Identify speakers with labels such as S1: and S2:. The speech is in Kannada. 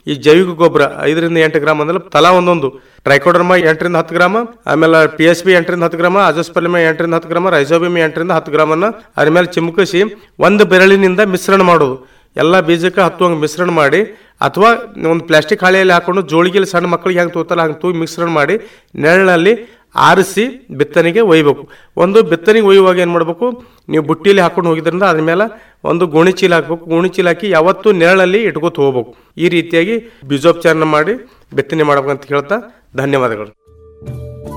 S1: ಈ ಜೈವಿಕ ಗೊಬ್ಬರ ಐದರಿಂದ ಎಂಟು ಗ್ರಾಮ್ ಅಂದ್ರೆ ತಲಾ ಒಂದೊಂದು ಟ್ರೈಕೋಡರ್ಮಾ ಎಂಟರಿಂದ ಹತ್ತು ಗ್ರಾಮ ಆಮೇಲೆ ಪಿ ಎಸ್ ಬಿ ಎಂಟರಿಂದ ಹತ್ತು ಗ್ರಾಮ ಅಜಸ್ಪಲಿಮ ಎಂಟರಿಂದ ಹತ್ತು ಗ್ರಾಮ ರೈಸೋಬಿಮ್ ಎಂಟರಿಂದ ಹತ್ತು ಗ್ರಾಮನ್ನ ಅದ್ರ ಮೇಲೆ ಚಿಮುಕಿಸಿ ಒಂದು ಬೆರಳಿನಿಂದ ಮಿಶ್ರಣ ಮಾಡೋದು ಎಲ್ಲ ಬೀಜಕ್ಕೆ ಹತ್ತುವಂಗೆ ಮಿಶ್ರಣ ಮಾಡಿ ಅಥವಾ ಒಂದು ಪ್ಲಾಸ್ಟಿಕ್ ಹಾಳೆಯಲ್ಲಿ ಹಾಕೊಂಡು ಜೋಳಿಗೆಯಲ್ಲಿ ಸಣ್ಣ ಮಕ್ಕಳಿಗೆ ಹೆಂಗೆ ತೂತಲ್ಲ ಹಂಗೆ ತೂಗಿ ಮಿಶ್ರಣ ಮಾಡಿ ನೆರಳಲ್ಲಿ ಆರಿಸಿ ಬಿತ್ತನೆಗೆ ಒಯ್ಬೇಕು ಒಂದು ಬಿತ್ತನೆಗೆ ಒಯ್ಯುವಾಗ ಏನು ಮಾಡಬೇಕು ನೀವು ಬುಟ್ಟಿಯಲ್ಲಿ ಹಾಕೊಂಡು ಹೋಗಿದ್ರಿಂದ ಅದ್ರ ಮೇಲೆ ಒಂದು ಗೋಣಿ ಚೀಲ ಹಾಕ್ಬೇಕು ಗೋಣಿ ಚೀಲ ಹಾಕಿ ಯಾವತ್ತೂ ನೆರಳಲ್ಲಿ ಇಟ್ಕೋತ ಹೋಗ್ಬೇಕು ಈ ರೀತಿಯಾಗಿ ಬೀಜೋಪಚಾರನ ಮಾಡಿ ಬಿತ್ತನೆ ಮಾಡ್ಬೇಕಂತ ಹೇಳ್ತಾ ಧನ್ಯವಾದಗಳು